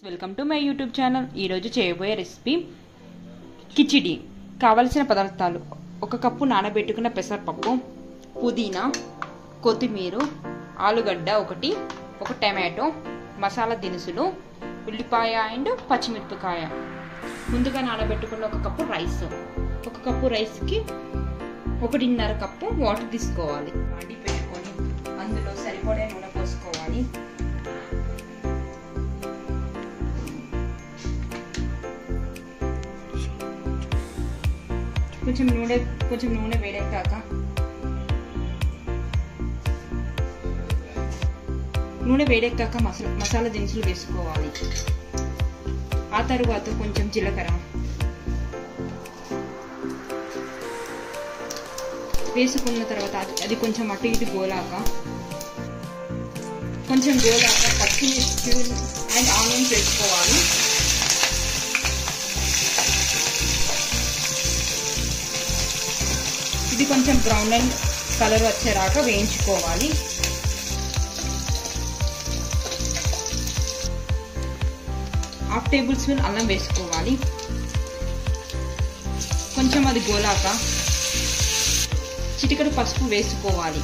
welcome to my YouTube channel ఈరోజు చేయబోయే recipe khichdi కావలసిన పదార్థాలు ఒక కప్పు నానబెట్టుకున్న పెసరపప్పు పుదీనా కొత్తిమీర ఆలుగడ్డ ఒకటి ఒక టమాటో మసాలా దినుసులు ఉల్లిపాయ అండ్ పచ్చిమిరపకాయ ముందుగా నానబెట్టుకున్న ఒక కప్పు రైస్ ఒక కప్పు రైస్కి ఒకటిన్నర కప్పు వాటర్ తీసుకోవాలి వాడి పెట్టుకొని అందులో సరిపడే నూనె పోసుకోవాలి కొంచెం నూనె కొంచెం నూనె వేడెక్కాక నూనె వేడెక్కాక మసాలా మసాలా దినుసులు వేసుకోవాలి ఆ తరువాత కొంచెం జీలకర్ర వేసుకున్న తర్వాత అది కొంచెం అటు ఇటు గోలాక కొంచెం గోలాక పచ్చిమిర్చి అండ్ ఆనియన్స్ వేసుకోవాలి ఇది కొంచెం బ్రౌన్ అండ్ కలర్ వచ్చేరాక వేయించుకోవాలి హాఫ్ టేబుల్ స్పూన్ అల్లం వేసుకోవాలి కొంచెం అది గోలాక చిటికడు పసుపు వేసుకోవాలి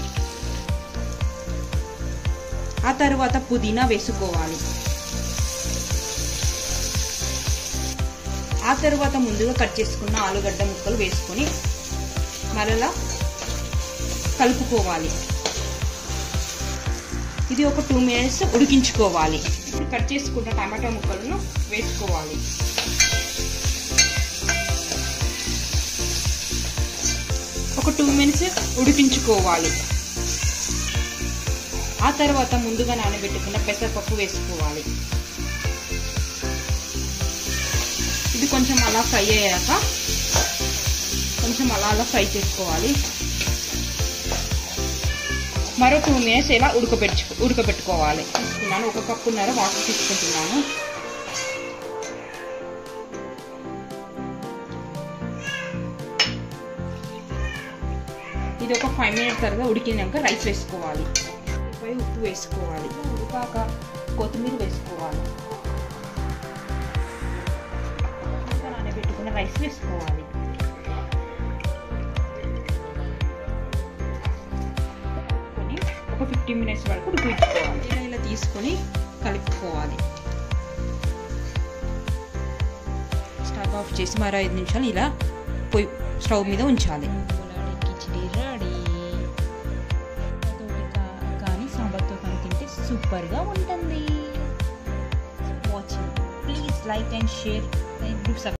ఆ తర్వాత పుదీనా వేసుకోవాలి ఆ తర్వాత ముందుగా కట్ చేసుకున్న ఆలుగడ్డ ముక్కలు వేసుకొని మరలా కలుపుకోవాలి ఇది ఒక టూ మినిట్స్ ఉడికించుకోవాలి ఇప్పుడు కట్ చేసుకున్న టమాటా ముక్కలను వేసుకోవాలి ఒక టూ మినిట్స్ ఉడికించుకోవాలి ఆ తర్వాత ముందుగా నానబెట్టుకున్న పెసరపప్పు వేసుకోవాలి ఇది కొంచెం అలా ఫ్రై అయ్యాక కొంచెం అలా అలా ఫ్రై చేసుకోవాలి మరో టూ మినిట్స్ ఇలా ఉడకబెట్టు ఉడకబెట్టుకోవాలి తీసుకున్నాను ఒక కప్పున్నర వాటర్ తీసుకుంటున్నాను ఇది ఒక ఫైవ్ మినిట్స్ తర్వాత ఉడికినాక రైస్ వేసుకోవాలి పై ఉప్పు వేసుకోవాలి ఉడికాక కొత్తిమీర వేసుకోవాలి నానబెట్టుకున్న రైస్ వేసుకోవాలి ఒక ఫిఫ్టీన్ మినిట్స్ వరకు ఉడికించుకోవాలి ఇలా ఇలా తీసుకొని కలుపుకోవాలి స్టవ్ ఆఫ్ చేసి మరో ఐదు నిమిషాలు ఇలా పొయ్యి స్టవ్ మీద ఉంచాలి కిచిడి రెడీ కానీ సాంబార్తో కానీ తింటే సూపర్గా ఉంటుంది watching please like and share and